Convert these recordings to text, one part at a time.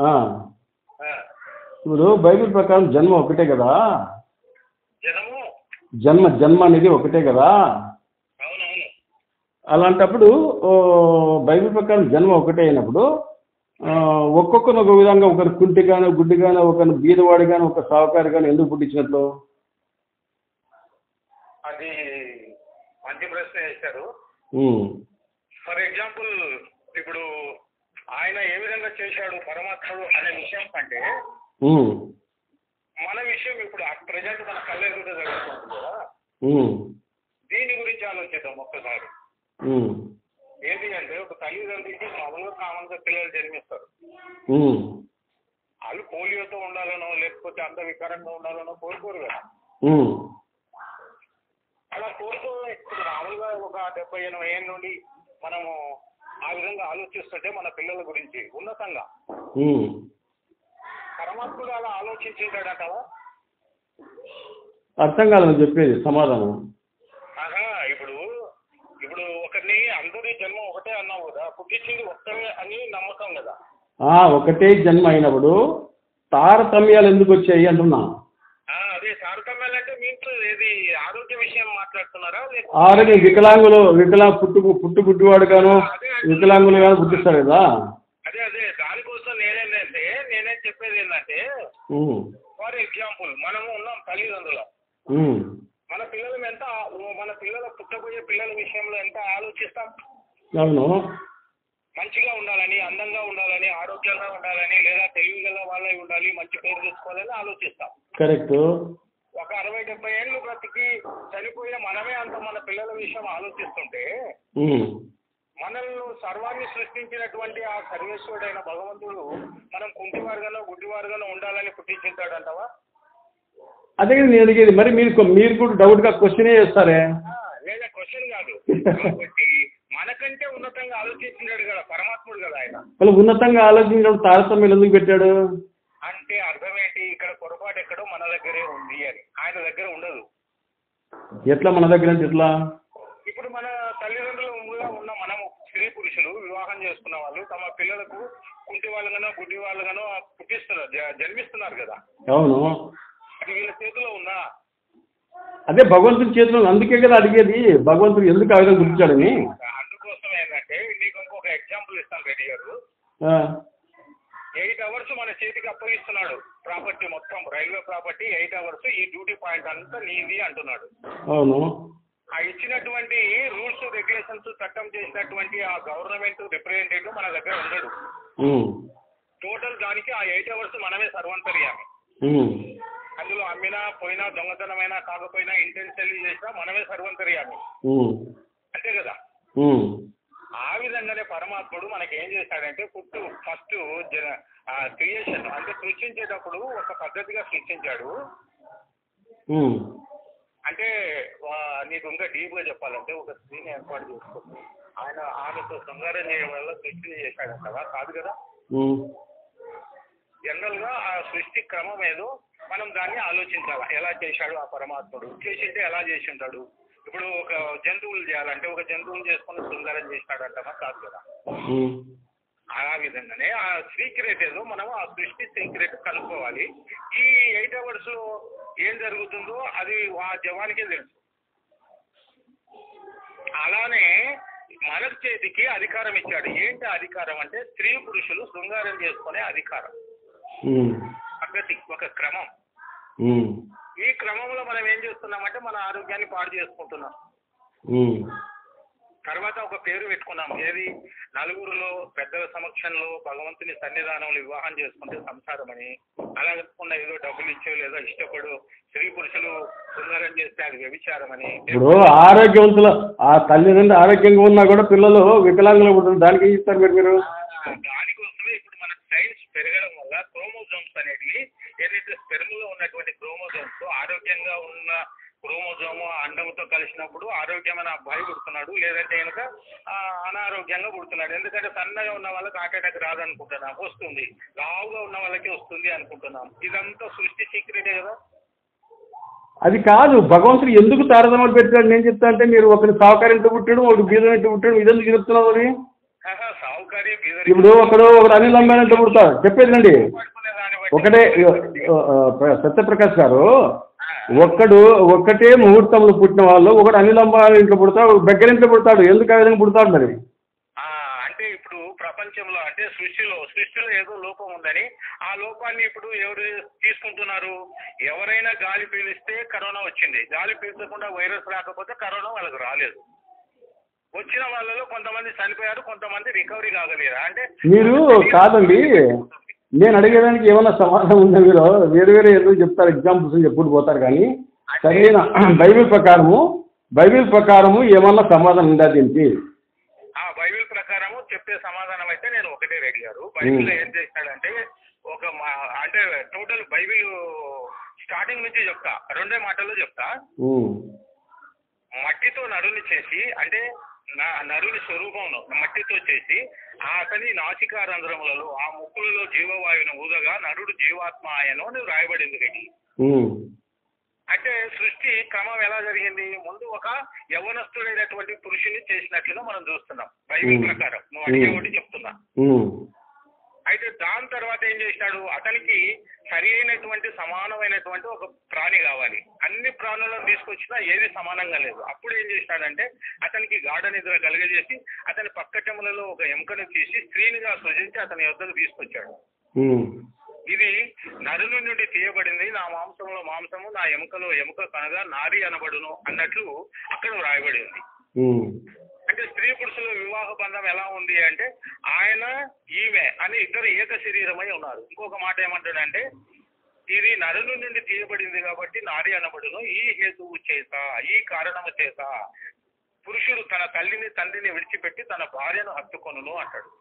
ఆ. ఆ, ఇప్పుడు బైబిల్ ప్రకారం జన్మ ఒకటే కదా జనము జన్మ జన్మ అనేది ఒకటే కదా అవునవును అలాంటప్పుడు ఓ, బైబిల్ ప్రకారం జన్మ ఒకటే అయినప్పుడు ఆ, ఒక్కొక్కరు ఒక విధంగా ఒకరు కుంటి కానీ గుడ్డి కానీ ఒకరు బీదవాడు కానీ ఒక సావుకారు కానీ ఎందుకు పుట్టించినట్లు అది మంచి ప్రశ్న వేశారు ఉమ్, ఫర్ ఎగ్జాంపుల్ ఇప్పుడు ఆయన ఏ విధంగా చేశాడు పరమాత్ముడు అనే విషయం కంటే ఉమ్, మన విషయం ఇప్పుడు ప్రజెంట్ మన కళ్ళ ఎదుట జరుగుతుంది కదా ఉమ్, దీని గురించి ఆలోచిద్దాం ఒక్కసారి ఉమ్, ఏంటి అంటే ఒక తల్లిదండ్రులకి మామూలుగా కామన్ గా పిల్లలు జన్మిస్తారు ఉమ్, వాళ్ళు పోలియోతో ఉండాలనో లేకపోతే అంత వికారంగా ఉండాలనో కోరుకోరు కదా ఉమ్, అలా కోరుకో ఇప్పుడు మామూలుగా ఒక డెబ్బై ఎనభై ఏళ్ళ నుండి మనము ఆ విధంగా ఆలోచిస్తుంటే మన పిల్లల గురించి ఉన్నతంగా ఉమ్. పరమాత్ముడు అలా ఆలోచించింటాడంటావా అర్థం కాదు నువ్వు చెప్పేది సమాధానం ఆహా ఇప్పుడు ఇప్పుడు ఒకరిని అందరి జన్మ ఒకటే అన్నావు కదా పుట్టించింది ఒక్కరే అని నమ్మకం కదా ఆ, ఒకటే జన్మ అయినప్పుడు తారతమ్యాలు ఎందుకు వచ్చాయి అంటున్నా ఆ, అదే తారతమ్యాలు అంటే మీకు ఏది ఆరోగ్య విషయం మాట్లాడుతున్నారా లేకపోతే ఆరోగ్య వికలాంగులు వికలా పుట్టు పుట్టు గుడ్డివాడు గాను వికలాంగులు గాను పుట్టిస్తారు కదా అదే అదే దానికోసం నేనేంటంటే నేనేం చెప్పేది ఏంటంటే ఉమ్, ఫర్ ఎగ్జాంపుల్ మనము ఉన్నాం తల్లిదండ్రులం ఉమ్, మన పిల్లలు ఎంత మన పిల్లల పుట్టబోయే పిల్లల విషయంలో ఎంత ఆలోచిస్తాం అవును మంచిగా ఉండాలని అందంగా ఉండాలని ఆరోగ్యంగా ఉండాలని లేదా తెలివి గల వాళ్ళై ఉండాలి మంచి పేరు తెచ్చుకోవాలని ఆలోచిస్తాం కరెక్ట్ ఒక అరవై డెబ్బై ఏళ్ళు బ్రతికి చనిపోయే మనమే అంత మన పిల్లల విషయం ఆలోచిస్తుంటే ఉమ్, మనల్ని సర్వాన్ని సృష్టించినటువంటి ఆ సర్వేశ్వరుడైన భగవంతుడు మనం కుంటివారుగానో గుడ్డివారుగానో ఉండాలని పుట్టించుంటాడంటావా అదే కదా నేను అడిగేది మరి మీరు మీరు కూడా డౌట్గా క్వశ్చనే చేస్తారే ఆ, లేదా క్వశ్చన్ కాదు కాబట్టి మనకంటే ఉన్నతంగా ఆలోచించినాడు కదా పరమాత్ముడు కదా ఆయన వాళ్ళు ఉన్నతంగా ఆలోచించినప్పుడు తారతమ్యాలు ఎందుకు పెట్టాడు అంటే అర్థం ఏంటి ఇక్కడ పొరపాటు ఎక్కడో మన దగ్గరే ఉంది అని ఆయన దగ్గర ఉండదు ఎట్లా మన దగ్గర అంటే ఎట్లా ఇప్పుడు మన తల్లిదండ్రులుగా ఉన్న మనము స్త్రీ పురుషులు వివాహం చేసుకున్న వాళ్ళు తమ పిల్లలకు కుంటి వాళ్ళగానో గుడ్డి వాళ్ళగానో పుట్టిస్తున్నారు జ- జన్మిస్తున్నారు కదా అవును అది వీళ్ళ చేతిలో ఉందా అదే భగవంతుని చేతిలో ఉంది. అందుకే కదా అడిగేది భగవంతుడు ఎందుకు ఆ విధంగా గుర్తించాడని అందుకోసం ఏంటంటే మీకు ఇంకొక ఎగ్జాంపుల్ ఇస్తాను రెడ్డి గారు ఆ, ఎయిట్ అవర్స్ మన చేతికి అప్పగిస్తున్నాడు ప్రాపర్టీ మొత్తం రైల్వే ప్రాపర్టీ ఎయిట్ అవర్స్ ఈ డ్యూటీ పాయింట్ అంతా నీది అంటున్నాడు అవును ఆ ఇచ్చినటువంటి రూల్స్ రెగ్యులేషన్స్ చట్టం చేసినటువంటి ఆ గవర్నమెంట్ రిప్రజెంటేటివ్ మన దగ్గర ఉండడు ఉమ్, టోటల్ దానికి ఆ ఎయిట్ అవర్స్ మనమే సర్వంతర్యామి ఉమ్, అందులో అమ్మినా పోయినా దొంగతనమైనా కాకపోయినా ఇంటెన్షియల్లీ చేసినా మనమే సర్వంతర్యామి ఉమ్, అంతే కదా ఉమ్, ఆ విధంగానే పరమాత్ముడు మనకి ఏం చేశాడంటే పుట్టు ఫస్ట్ క్రియేషన్ అంటే సృష్టించేటప్పుడు ఒక పద్ధతిగా సృష్టించాడు ఉమ్, అంటే ఆ, నీకు ఇంకా డీప్ గా చెప్పాలంటే ఒక స్త్రీని ఏర్పాటు చేసుకుంది ఆయన ఆమెతో శృంగారం చేయడం వల్ల సృష్టిని చేశాడంట కదా కాదు కదా ఉమ్, జనరల్ గా ఆ సృష్టి క్రమం ఏదో మనం దాన్ని ఆలోచించాలి ఎలా చేశాడు ఆ పరమాత్ముడు చేసింటే ఎలా చేసి ఉంటాడు ఇప్పుడు ఒక జంతువులు చేయాలంటే ఒక జంతువులు చేసుకుని శృంగారం చేశాడంటామా కాదు కదా ఉమ్, ఆ విధంగానే ఆ సీక్రెట్ ఏదో మనం ఆ సృష్టి సీక్రెట్ కనుక్కోవాలి ఈ ఎయిట్ అవర్స్ లో ఏం జరుగుతుందో అది ఆ జవానికే తెలుసు అలానే మన చేతికి అధికారం ఇచ్చాడు ఏంటి అధికారం అంటే స్త్రీ పురుషులు శృంగారం చేసుకునే అధికారం ఉమ్, పద్ధతి ఒక క్రమం ఉమ్, ఈ క్రమంలో మనం ఏం చేస్తున్నామంటే మన ఆరోగ్యాన్ని పాడు చేసుకుంటున్నాం ఉమ్, తర్వాత ఒక పేరు పెట్టుకున్నాం ఏది నలుగురిలో పెద్దల సమక్షంలో భగవంతుని సన్నిధానంలో వివాహం చేసుకుంటే సంసారం అని అలా కాకుండా ఏదో డబ్బులు ఇచ్చో లేదా ఇష్టపడు స్త్రీ పురుషులు శృంగారం చేస్తే అది వ్యభిచారం అని ఇప్పుడు ఆరోగ్యవంతుల ఆ తల్లిదండ్రులు ఆరోగ్యంగా ఉన్నా కూడా పిల్లలు వికలాంగులు పుట్టారు దానికి ఏం ఇస్తారు మీరు మీరు ఆ, దానికోసమే ఇప్పుడు మన సైన్స్ పెరగడం వల్ల క్రోమోజోమ్స్ అనేటివి ఏదైతే స్పెర్మ్ లో ఉన్నటువంటి క్రోమోజోమ్స్ ఆరోగ్యంగా ఉన్న క్రోమోజోము అండంతో కలిసినప్పుడు ఆరోగ్యమైన అబ్బాయి పుడుతున్నాడు లేదంటే కనుక ఆ, అనారోగ్యంగా పుడుతున్నాడు ఎందుకంటే సన్నగా ఉన్న వాళ్ళకి హార్ట్ అటాక్ రాదనుకుంటున్నాం వస్తుంది లావుగా ఉన్న వాళ్ళకి వస్తుంది అనుకుంటున్నాం ఇదంతా సృష్టి సీక్రెటే కదా అది కాదు భగవంతుడు ఎందుకు తారతమ్యాలు పెట్టాడు నేను చెప్తా అంటే మీరు ఒకరి సహకారం ఇంటూ పుట్టాడు ఒకటి బీదం ఇంటూ పుట్టాడు ఇదెందుకు చెప్తున్నావు మరి ఆహా, సావుకారి ఇప్పుడు ఒకడు ఒకడు అనిల్ అంబానీ అంటే పుడతాడు చెప్పేదండి పడుకునే దాన్ని బట్టి ఒకటే ఆ, ఆ, సత్యప్రకాష్ గారు ఒక్కడు ఒక్కటే ముహూర్తంలో పుట్టిన వాళ్ళు ఒకడు అనిల్ అంబానీ ఇంట్లో పుడతాడు దగ్గర ఇంట్లో పుడతాడు ఎందుకు ఆ విధంగా పుడతాడు మరి ఆ, అంటే ఇప్పుడు ప్రపంచంలో అంటే సృష్టిలో సృష్టిలో ఏదో లోపం ఉందని ఆ లోపాన్ని ఇప్పుడు ఎవరు తీసుకుంటున్నారు ఎవరైనా గాలి పీలిస్తే కరోనా వచ్చింది గాలి పీల్చకుండా వైరస్ రాకపోతే కరోనా వాళ్ళకి రాలేదు వచ్చిన వాళ్ళలో కొంతమంది చనిపోయారు కొంతమంది రికవరీ కాగలేరు అంటే మీరు కాదండి నేను అడిగేదానికి ఏమైనా సమాధానం ఉందా మీరు వేరు వేరే ఏదో చెప్తారు ఎగ్జాంపుల్స్ చెప్పుకుంటూ పోతారు కానీ సరైన బైబిల్ ప్రకారము బైబిల్ ప్రకారము ఏమన్నా సమాధానం ఉందా దీనికి ఆ బైబిల్ ప్రకారము చెప్పే సమాధానం అయితే నేను ఒకటే రెడీ గారు బైబిల్ ఏం చేస్తాడంటే ఒక మా- అంటే టోటల్ బైబిల్ స్టార్టింగ్ నుంచి చెప్తా రెండే మాటల్లో చెప్తా ఉమ్, మట్టితో నరుని చేసి అంటే నా నరుని స్వరూపం మట్టితో చేసి ఆ అతని నాసికా రంధ్రములలో ఆ ముక్కులలో జీవవాయువును ఊదగా నరుడు జీవాత్మ ఆయను అని రాయబడింది రెడ్డి ఉమ్, అంటే సృష్టి క్రమం ఎలా జరిగింది ముందు ఒక యవనస్తుడైనటువంటి పురుషుని చేసినట్లుగా మనం చూస్తున్నాం బైబిల్ Hmm. ప్రకారం నువ్వు అడిగే ఒకటి చెప్తున్నా ఉమ్, అయితే దాని తర్వాత ఏం చేశాడు అతనికి సరి అయినటువంటి సమానమైనటువంటి ఒక ప్రాణి కావాలి అన్ని ప్రాణులను తీసుకొచ్చినా ఏది సమానంగా లేదు అప్పుడు ఏం చేశాడంటే అతనికి గాఢ నిద్ర కలుగజేసి అతని పక్కటములలో ఒక ఎముకను తీసి స్త్రీనిగా సృజించి అతని యొద్దకు తీసుకొచ్చాడు ఉమ్, ఇది నరుని నుండి తీయబడింది నా మాంసంలో మాంసము నా ఎముకలో ఎముక కనగా నారి అనబడును అన్నట్లు అక్కడ వ్రాయబడింది ఉమ్, అంటే స్త్రీ పురుషుల వివాహ బంధం ఎలా ఉంది అంటే ఆయన ఈమె అని ఇద్దరు ఏక శరీరమై ఉన్నారు ఇంకొక మాట ఏమంటాడంటే ఇది నరుని నుండి తీయబడింది కాబట్టి నారి అనబడును ఈ హేతువు చేత ఈ కారణము చేత పురుషుడు తన తల్లిని తండ్రిని విడిచిపెట్టి తన భార్యను హత్తుకొనును అంటాడు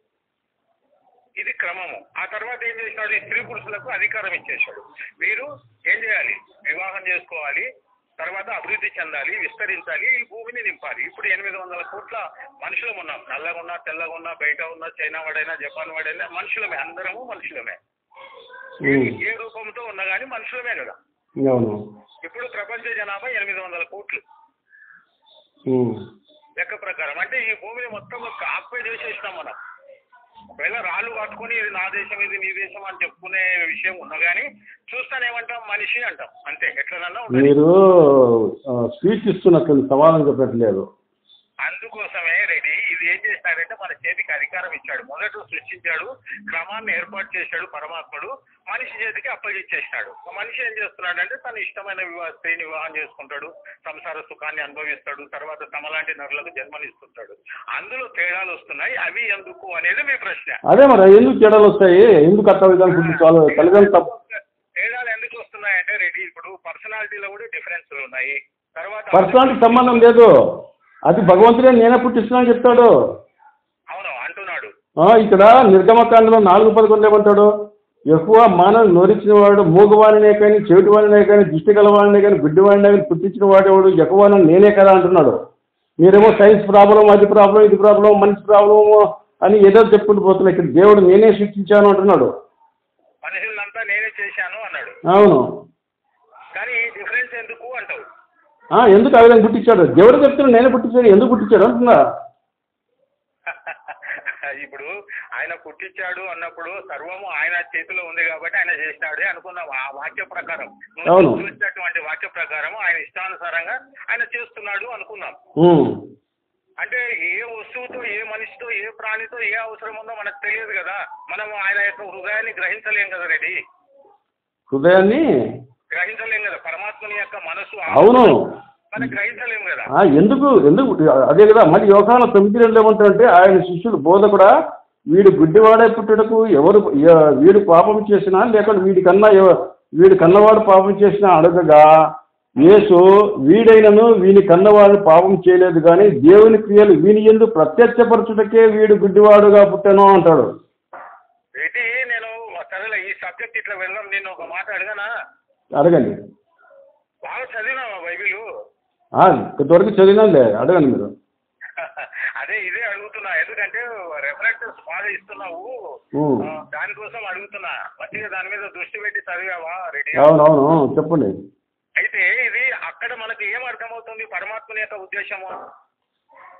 ఇది క్రమము ఆ తర్వాత ఏం చేసినాడు ఈ స్త్రీ పురుషులకు అధికారం ఇచ్చేశాడు మీరు ఏం చేయాలి వివాహం చేసుకోవాలి తర్వాత అభివృద్ధి చెందాలి విస్తరించాలి ఈ భూమిని నింపాలి ఇప్పుడు ఎనిమిది వందల కోట్ల మనుషులం ఉన్నాం నల్లగా ఉన్నా తెల్లగా ఉన్నా బయట ఉన్నా చైనా వాడైనా జపాన్ వాడైనా మనుషులమే అందరము మనుషులమే ఉమ్, ఏ రూపంతో ఉన్నా కానీ మనుషులమే కదా అవును ఇప్పుడు ప్రపంచ జనాభా ఎనిమిది వందల కోట్లు ఉమ్, లెక్క ప్రకారం అంటే ఈ భూమిని మొత్తం ఆక్యుపై చేసేసినాం మనం ఒకవేళ రాళ్ళు పట్టుకొని ఇది నా దేశం ఇది నీ దేశం అని చెప్పుకునే విషయం ఉన్నా కానీ చూస్తానేమంటాం మనిషి అంటాం అంతే ఎట్లనన్నా ఉండదు మీరు స్పీచ్ ఇస్తున్నట్లు సమాధానం చెప్పట్లేదు అందుకోసమే రెడీ ఇది ఏం చేస్తాడంటే మన చేతికి అధికారం ఇచ్చాడు మొదట సృష్టించాడు క్రమాన్ని ఏర్పాటు చేశాడు పరమాత్ముడు మనిషి చేతికి అప్పగించేశాడు మనిషి ఏం చేస్తున్నాడంటే తన ఇష్టమైన వివాహ స్త్రీని వివాహం చేసుకుంటాడు సంసార సుఖాన్ని అనుభవిస్తాడు తర్వాత తమలాంటి నరులకు జన్మనిస్తుంటాడు అందులో తేడాలు వస్తున్నాయి అవి ఎందుకు అనేది మీ ప్రశ్న అదే మరి ఎందుకు తేడాలు వస్తాయి ఎందుకు అట్లా విధానం పుట్టించాలి తల్లిదండ్రులు తప్పు తేడాలు ఎందుకు వస్తున్నాయంటే రెడీ ఇప్పుడు పర్సనాలిటీలో కూడా డిఫరెన్స్లు ఉన్నాయి తర్వాత పర్సనాలిటీ సంబంధం లేదు అది భగవంతుడే నేనే పుట్టిస్తున్నాను చెప్తాడు అవును అంటున్నాడు ఆ, ఇక్కడ నిర్గమకాండలో నాలుగు పదకొండు ఏమంటాడు ఎక్కువ మానవుని నోరించిన వాడు మూగవాడినే కానీ చెవిటివాడినే కానీ దిష్టి గలవాడినే కానీ గుడ్డివాడినే కానీ పుట్టించిన వాడేవాడు ఎక్కువ నేనే కదా అంటున్నాడు మీరేమో సైన్స్ ప్రాబ్లం అది ప్రాబ్లం ఇది ప్రాబ్లం మనిషి ప్రాబ్లం అని ఏదో చెప్పుకుంటూ పోతున్నారు ఇక్కడ దేవుడు నేనే సృష్టించాను అంటున్నాడు మనుషులంతా నేనే చేశాను అన్నాడు అవును కానీ డిఫరెన్స్ ఎందుకు అంటావు ఆ, ఎందుకు ఆ విధంగా పుట్టించాడు దేవుడు చెప్తున్నాడు నేనే పుట్టించాడు ఎందుకు పుట్టించాడు అంటున్నా ఇప్పుడు ఆయన పుట్టించాడు అన్నప్పుడు సర్వము ఆయన చేతిలో ఉంది కాబట్టి ఆయన చేసినాడే అనుకున్నాం ఆ వాక్య ప్రకారం అవును. నువ్వు చూసినటువంటి వాక్య ప్రకారం ఆయన ఇష్టానుసారంగా ఆయన చేస్తున్నాడు అనుకున్నాం ఉమ్, అంటే ఏ వస్తువుతో ఏ మనిషితో ఏ ప్రాణితో ఏ అవసరం ఉందో మనకు తెలియదు కదా మనం ఆయన యొక్క హృదయాన్ని గ్రహించలేం కదా రెడ్డి హృదయాన్ని గ్రహించలేం కదా పరమాత్మని యొక్క మనసు అవును మనం గ్రహించలేం కదా ఆ, ఎందుకు ఎందుకు అదే కదా మళ్ళీ వ్యవసాయంలో తొమ్మిది రెండు ఏమంటారంటే ఆయన శిష్యుడు బోధ కూడా వీడు గుడ్డివాడే పుట్టుటకు ఎవరు ఎ- వీడు పాపం చేసినా లేకుంటే వీడి కన్నా ఎవ- వీడి కన్నవాడు పాపం చేసినా అడగగా యేసు వీడైనను వీని కన్నవాడు పాపం చేయలేదు కానీ దేవుని క్రియలు వీని ఎందు ప్రత్యక్షపరచుటకే వీడు గుడ్డివాడుగా పుట్టాను అంటాడు రెడ్డి నేను సరేలే ఈ సబ్జెక్ట్ ఇట్లా వెళ్దాం నేను ఒక మాట అడగనా అడగండి బాగా చదివినావా బైబిలు ఆ, ఇంతవరకు చదివినాలే అడగండి మీరు అదే ఇదే అడుగుతున్నా ఎందుకంటే రెఫరెన్సెస్ బాగా ఇస్తున్నావు ఉమ్. ఆ, దానికోసం అడుగుతున్నా మంచిగా దాని మీద దృష్టి పెట్టి చదివావా రెడీ అవునవును చెప్పండి అయితే ఇది అక్కడ మనకు ఏం అర్థమవుతుంది పరమాత్మని యొక్క ఉద్దేశము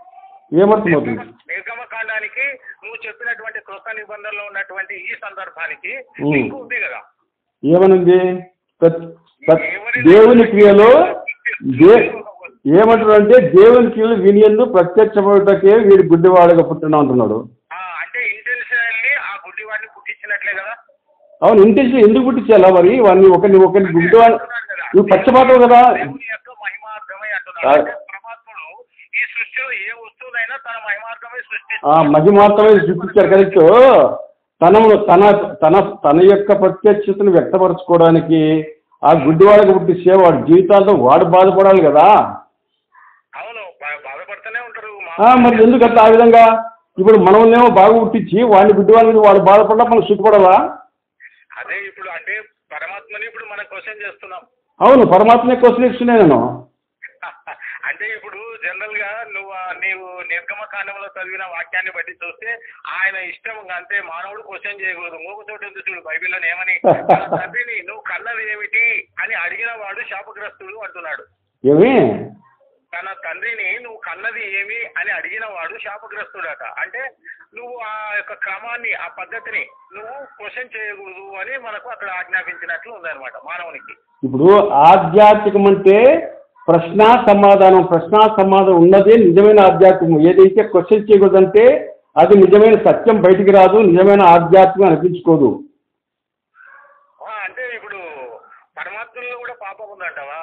ఏమర్థమవుతుంది నిర్గమకాండానికి నువ్వు చెప్పినటువంటి కృత నిబంధనలో ఉన్నటువంటి ఈ సందర్భానికి ఉమ్. లింక్ ఉంది కదా ఏమనుంది ప్రత్- ప్రత్- దేవుని క్రియలో దే ఏమంటాడంటే దేవుని క్రియలు వినియందు ప్రత్యక్షపడటకే వీడి గుడ్డివాడుగా పుట్టిన అంటున్నాడు ఆ, అంటే ఇంటెన్షనల్లీ ఆ గుడ్డివాడిని పుట్టించినట్లే కదా అవును ఇంటికి ఎందుకు పుట్టించాలా మరి వాడిని ఒకరిని ఒకరిని గుడ్డివాడు నువ్వు పచ్చపాతవు కదా దేవుని యొక్క మహిమార్థమై అంటున్నాడు ఆ. అంటే పరమాత్ముడు ఈ సృష్టిలో ఏ వస్తువునైనా తన మహిమార్థమై ఆ సృష్టిస్తాడు మధ్య మాత్రమే సృష్టించారు కరెక్ట్ తనము తన తన తన యొక్క ప్రత్యక్షతను వ్యక్తపరచుకోవడానికి ఆ గుడ్డివాడికి పుట్టిస్తే వాడి జీవితాలతో వాడు బాధపడాలి కదా అవును బా- బాధపడుతూనే ఉంటారు మా- ఆ, మరి ఎందుకు అట్లా ఆ విధంగా ఇప్పుడు మనల్నేమో బాగా పుట్టించి వాడిని గుడ్డివాడిని వాడు బాధపడ్డా మనం సుఖపడాలా అదే ఇప్పుడు అంటే పరమాత్మని ఇప్పుడు మనం క్వశ్చన్ చేస్తున్నాం అవును పరమాత్మ క్వశ్చన్ ఇస్తున్నాను నేను అంటే ఇప్పుడు జనరల్ గా నువ్వు ఆ నీవు నిర్గమ కాండంలో చదివిన వాక్యాన్ని బట్టి చూస్తే ఆయన ఇష్టం అంతే మానవుడు క్వశ్చన్ చేయకూడదు మూగ చోటు ఉంది చూడు బైబిల్లో ఏమని "నా తండ్రిని నువ్వు కన్నది ఏమిటి అని అడిగిన వాడు శాపగ్రస్తుడు అంటున్నాడు ఏమి తన తండ్రిని నువ్వు కన్నది ఏమి అని అడిగిన వాడు శాపగ్రస్తుడట అంటే నువ్వు ఆ యొక్క క్రమాన్ని ఆ పద్ధతిని నువ్వు క్వశ్చన్ చేయకూడదు అని మనకు అక్కడ ఆజ్ఞాపించినట్లు ఉందన్నమాట మానవునికి ఇప్పుడు ఆధ్యాత్మికం అంటే ప్రశ్న సమాధానం ప్రశ్న సమాధానం ఉన్నదే నిజమైన ఆధ్యాత్మికం ఏదైతే క్వశ్చన్ చేయకూడదంటే అది నిజమైన సత్యం బయటికి రాదు నిజమైన ఆధ్యాత్మికం అనిపించుకోదు ఆ, అంటే ఇప్పుడు పరమాత్మలో కూడా పాపం ఉందంటావా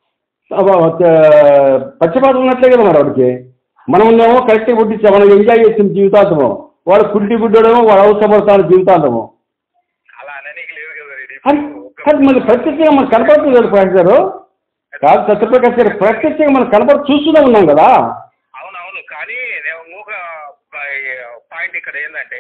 పచ్చపాతం ఉన్నట్లే కదా మరి వాడికి మనం ఏమో కరెక్ట్గా పుట్టించాం మనం ఎంజాయ్ చేసిన జీవితాంతము వాడు కుట్టి గుడ్డడమో వాడు అవసరపడతాడు జీవితాంతము అలా అననీకి లేదు కదా ఇది. అది ఒక్క- అది మరి ప్రత్యక్షంగా మనకు కనపడుతుంది కదా ప్రకాష్ గారు కాదు సత్యప్రకాష్ గారు ప్రత్యక్షంగా మనం కనపడి చూస్తూనే ఉన్నాం కదా అవునవును కానీ నేను ఇంకొక పాయింట్ ఇక్కడ ఏంటంటే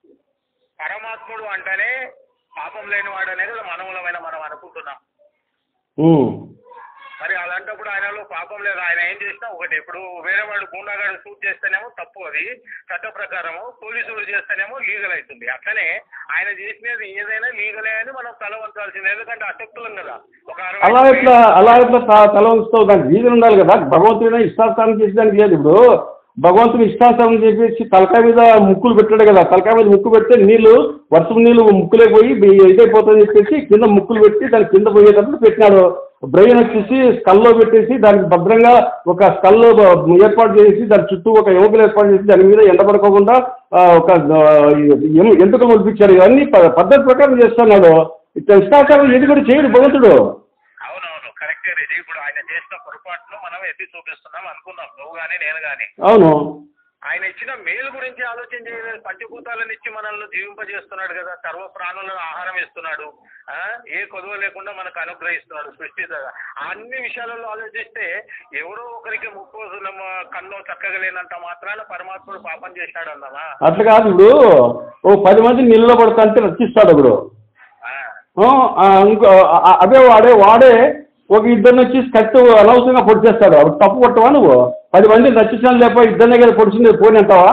పరమాత్ముడు అంటేనే పాపం లేని వాడు అనేది మనములమైన మనం అనుకుంటున్నాం ఉమ్. మరి అలాంటప్పుడు ఆయనలో పాపం లేదు ఆయన ఏం చేసినా ఒకటి ఇప్పుడు వేరే వాడు గుండాగాడు షూట్ చేస్తేనేమో తప్పు అది చట్ట ప్రకారము పోలీసులు చేస్తేనేమో లీగల్ అవుతుంది అట్లనే ఆయన చేసినది ఏదైనా లీగలే అని మనం తల వంచాల్సింది ఎందుకంటే అశక్తులం కదా ఒక అరవై అలా ఎట్లా అలా ఎట్లా త- తల ఉంచుతావు దానికి రీజన్ ఉండాలి కదా భగవంతుడు ఇష్టాస్థానం చేసేదానికి లేదు ఇప్పుడు భగవంతుడు ఇష్టాస్థానం చేసేసి తలకాయ మీద ముక్కులు పెట్టాడు కదా తలకాయ మీద ముక్కు పెడితే నీళ్లు వర్షం నీళ్లు ముక్కులే పోయి బి- ఇదైపోతుందని చెప్పేసి కింద ముక్కులు పెట్టి దాని కింద పోయేటప్పుడు పెట్టినాడు బ్రెయిన్ వచ్చేసి స్కల్లో పెట్టేసి దానికి భద్రంగా ఒక స్కల్లో ఏర్పాటు చేసి దాని చుట్టూ ఒక ఎముకలు ఏర్పాటు చేసి దాని మీద ఎండబడకోకుండా ఆ, ఒక ఆ, ఎము- ఎంటుకలు ముడిపించాడు ఇవన్నీ ప- పద్ధతి ప్రకారం చేస్తున్నాడు ఇట్లా ఇష్టాచారం ఏది కూడా చేయడు భగవంతుడు అవునవును కరెక్టే రెడీ ఇప్పుడు ఆయన చేసిన పొరపాటును మనం ఎత్తి చూపిస్తున్నాం అనుకుందాం నువ్వు కానీ నేను కానీ అవును ఆయన ఇచ్చిన మేలు గురించి ఆలోచన చేయలేదు పంచభూతాలను ఇచ్చి మనల్ని జీవింపజేస్తున్నాడు కదా సర్వ ప్రాణులను ఆహారం ఇస్తున్నాడు ఆ, ఏ కొదువ లేకుండా మనకు అనుగ్రహిస్తున్నాడు సృష్టితగా అన్ని విషయాలలో ఆలోచిస్తే ఎవరో ఒకరికి ముప్పు కన్ను చక్కగా లేనంత మాత్రాన పరమాత్ముడు పాపం చేశాడు అన్నమా అట్లా కాదు ఇప్పుడు ఓ పది మంది నీళ్ళలో పడతా అంటే రక్షిస్తాడు ఇప్పుడు ఆ, ఆ, ఆ, ఇంకో ఆ, అదే వాడే వాడే ఒక ఇద్దరిని వచ్చి కత్తి అనవసరంగా పొడిచేస్తాడు అప్పుడు తప్పు కొట్టవా నువ్వు పది మంది రక్షించడం లేకపోతే ఇద్దరినే కదా పొడిచింది పోని అంటావా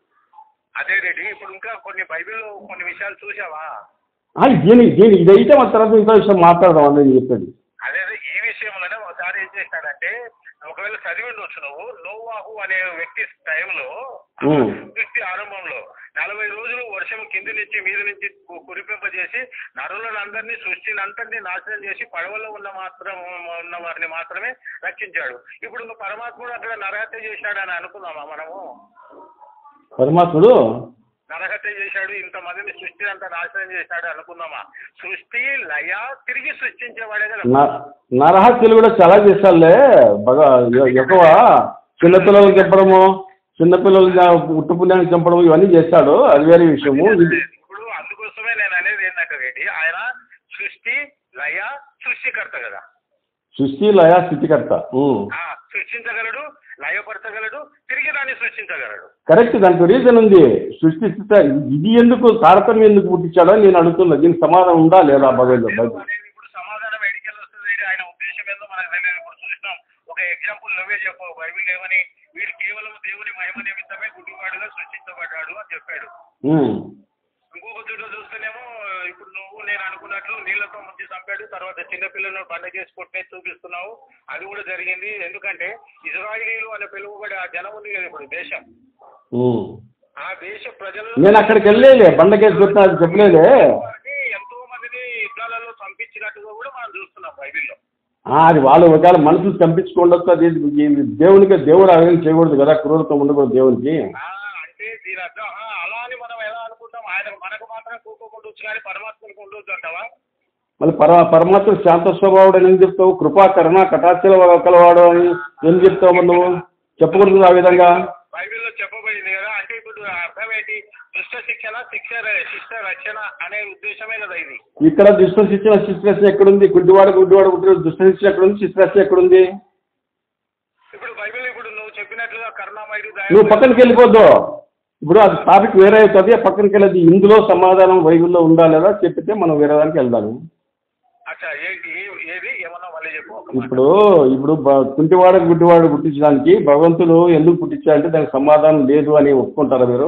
అదే రెడీ ఇప్పుడు ఇంకా కొన్ని బైబిల్లో కొన్ని విషయాలు చూసావా ఆ, దీని దీని ఇదైతే మన తర్వాత ఇంకో విషయం మాట్లాడదాం అని నేను చెప్పేది అదే అదే ఈ విషయంలోనే ఒకసారి ఏం చేశాడంటే ఒకవేళ చదివి ఉండొచ్చు నువ్వు నోవాహు అనే వ్యక్తి టైంలో ఉమ్. సృష్టి ఆరంభంలో నలభై రోజులు వర్షం కింది నుంచి మీద నుంచి కు- కురిపింపజేసి నరులను అందరినీ సృష్టిని అంతటినీ నాశనం చేసి పడవలో ఉన్న మాత్రం ఉన్న వారిని మాత్రమే రక్షించాడు ఇప్పుడు ఇంకా పరమాత్ముడు అక్కడ నరహత్య చేశాడని అనుకుందామా మనము పరమాత్ముడు నరహత్య చేశాడు ఇంతమందిని సృష్టి అంతా నాశనం చేశాడు అనుకుందామా సృష్టి లయ తిరిగి సృష్టించేవాడే కదా న- నరహత్యలు కూడా చాలా చేశాడులే బాగా ఎ- ఎక్కువ చిన్నపిల్లలు చంపడము చిన్నపిల్లలు ఉట్టు పుణ్యానికి చంపడం ఇవన్నీ చేశాడు అది వేరే విషయము ఇది ఇప్పుడు అందుకోసమే నేను అనేది ఏంటంటే రెడ్డి ఆయన సృష్టి లయ సృష్టికర్త కదా సృష్టి లయ స్థితికర్త ఉమ్. ఆ సృష్టించగలడు లయపరచగలడు తిరిగి దాన్ని సృష్టించగలడు కరెక్ట్ దానికి రీజన్ ఉంది సృష్టి స్థితి ఇది ఎందుకు తారతమ్యం ఎందుకు పుట్టించాడో నేను అడుగుతున్నా దీనికి సమాధానం ఉందా లేదా భగవద్గీత బైబిల్ అనేది ఇప్పుడు సమాధానం ఎడికెళ్ళి వస్తుంది రెడ్డి. ఆయన ఉద్దేశం ఏందో మనకు తెలియదు ఇప్పుడు చూసినాం ఒక ఎగ్జాంపుల్ నువ్వే చెప్పు బైబిల్ ఏమని వీడు కేవలం దేవుని మహిమ నిమిత్తమే గుడ్డివాడుగా సృష్టించబడ్డాడు అని చెప్పాడు ఉమ్. ఇంకొక చోట చూస్తేనేమో ఇప్పుడు నువ్వు నేను నేను అనుకున్నట్లు నీళ్లతో ముంచి చంపాడు తర్వాత చిన్నపిల్లలను బండ చేసి కొట్టే చూపిస్తున్నావు అది కూడా జరిగింది ఎందుకంటే ఇజ్రాయిలీలు అని పిలువబడే ఆ జనం ఉంది కదా ఇప్పుడు దేశం ఉమ్. ఆ దేశ ప్రజలు నేను అక్కడికి వెళ్ళేలే బండకేసి పెట్టిన అది చెప్పలేదే ఎంతో మందిని యుద్ధాలలో చంపించినట్టుగా కూడా మనం చూస్తున్నాం బైబిల్లో ఆ, అది వాళ్ళు ఒకవేళ మనుషులు చంపించుకోండొచ్చు అది ఇది దేవునికి దేవుడు ఆ విధంగా చేయకూడదు కదా క్రూరత్వం ఉండకూడదు దేవునికి ఆ, అంటే దీని అర్థం ఆ, అలా అని మనం ఎలా అనుకుంటాం ఆయన మనకు మాత్రం కూకోకుండా వచ్చు కానీ పరమాత్మనికి ఉండొచ్చు అంటావా మళ్ళీ పర పరమాత్మ శాంత స్వభావుడు అని ఏం చెప్తావు కృపా కరుణ కటాక్షల కలవాడు అని ఏం చెప్తావు మరి నువ్వు చెప్పకూడదు ఆ విధంగా బైబిల్లో చెప్పబడింది కదా అంటే ఇప్పుడు అర్థం ఏంటి దుష్ట శిక్షణ శిక్ష శిక్ష రక్షణ అనే ఉద్దేశమే కదా ఇది ఇక్కడ దుష్ట శిక్షణ శిష్రస్య ఎక్కడుంది గుడ్డివాడు గుడ్డివాడు గుడ్డి దుష్ట శిక్షణ ఎక్కడుంది శిష్రస్య ఎక్కడుంది ఇప్పుడు బైబిల్ ఇప్పుడు నువ్వు చెప్పినట్లుగా కరుణామయుడు నువ్వు పక్కనకి వెళ్ళిపోద్దు ఇప్పుడు అది టాపిక్ వేరే అవుతుంది ఆ పక్కనకి వెళ్ళదు ఇందులో సమాధానం బైబిల్లో ఉందా లేదా చెప్పితే మనం వేరే దానికి వెళ్దాము అచ్చా ఏంటి ఏ- ఏది ఏమన్నా మళ్ళీ చెప్పు ఒక మాట. ఇప్పుడు ఇప్పుడు బ- కుంటివాడు గుడ్డివాడు పుట్టించడానికి భగవంతుడు ఎందుకు పుట్టించాడంటే దానికి సమాధానం లేదు అని ఒప్పుకుంటారా మీరు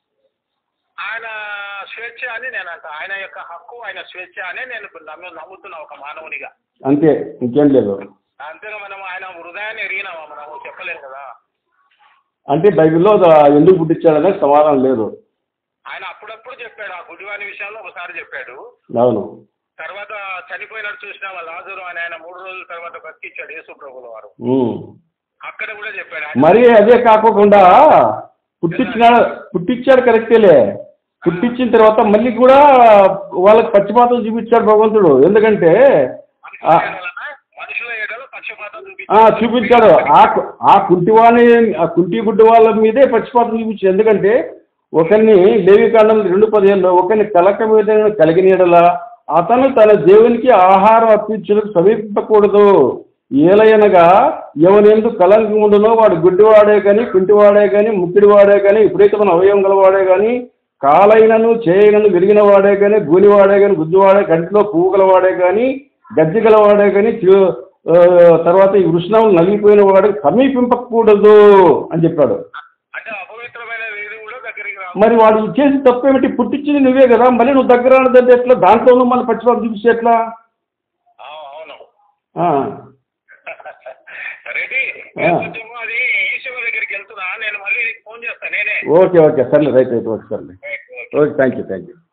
ఆయన స్వేచ్ఛ అని నేను అంట ఆయన యొక్క హక్కు ఆయన స్వేచ్ఛ అనే నేను ఇప్పుడు నమ్ము నమ్ముతున్నా ఒక మానవునిగా అంతే ఇంకేం లేదు అంతేగా మనం ఆయన హృదయాన్ని ఎరిగినామా మనం చెప్పలేం కదా అంటే బైబిల్లో దా- ఎందుకు పుట్టించాడనే సమాధానం లేదు ఆయన అప్పుడప్పుడు చెప్పాడు ఆ గుడివాని విషయంలో ఒకసారి చెప్పాడు అవును తర్వాత చనిపోయినట్టు చూసినా లాజరు అని ఆయన మూడు రోజుల తర్వాత బతికిచ్చాడు యేసు ప్రభుల వారు ఉమ్. అక్కడ కూడా చెప్పాడు ఆయన మరి అదే కాకోకుండా పుట్టించిన పుట్టించాడు కరెక్టేలే పుట్టించిన తర్వాత మళ్ళీ కూడా వాళ్ళకి పక్షపాతం చూపించాడు భగవంతుడు ఎందుకంటే ఆ, మనుషుల ఎడలనా? మనుషుల ఎడల పక్షపాతం ఆ, చూపించాడు చూపించాడు ఆ కు- ఆ కుంటివాణి ఆ కుంటి గుడ్డి వాళ్ళ మీదే పక్షపాతం చూపించాడు ఎందుకంటే ఒకరిని లేవికాండం రెండు పదిహేనులో ఒకరిని కలక మీద కలిగినీడలా అతను తన దేవునికి ఆహారం అర్పించడానికి సమీపించకూడదు ఏలయనగా ఎవనెందు కలంకం ఉండునో వాడు గుడ్డివాడే కానీ కుంటివాడే కానీ ముక్కిడివాడే కానీ విపరీతమైన అవయవం గలవాడే కానీ కాలైనను చేయనను విరిగిన వాడే కానీ గూనివాడే కానీ గుద్దువాడే కంటిలో పువ్వు గలవాడే కానీ గజ్జి గలవాడే కానీ చి- ఆ, తర్వాత ఈ వృష్ణములు నలిగిపోయిన వాడు సమీపింపకూడదు అని చెప్పాడు అంటే అపవిత్రమైన ఏది కూడా దగ్గరికి రాదు మరి వాడు చేసి తప్పేమిటి పుట్టించింది నువ్వే కదా మళ్ళీ నువ్వు దగ్గర రానిదంటే ఎట్లా దాంట్లో నువ్వు మళ్ళీ పచ్చిపాటు చూపిస్తే ఎట్లా ఆ, అవును ఆ, రెడీ ఆ. కొంచెం అది ఈశ్వర దగ్గరికి వెళ్తున్నా నేను మళ్ళీ నీకు ఫోన్ చేస్తాను నేనే ఓకే ఓకే సర్లే రైట్ రైట్ ఓకే సర్లే right, okay. Okay thank you thank you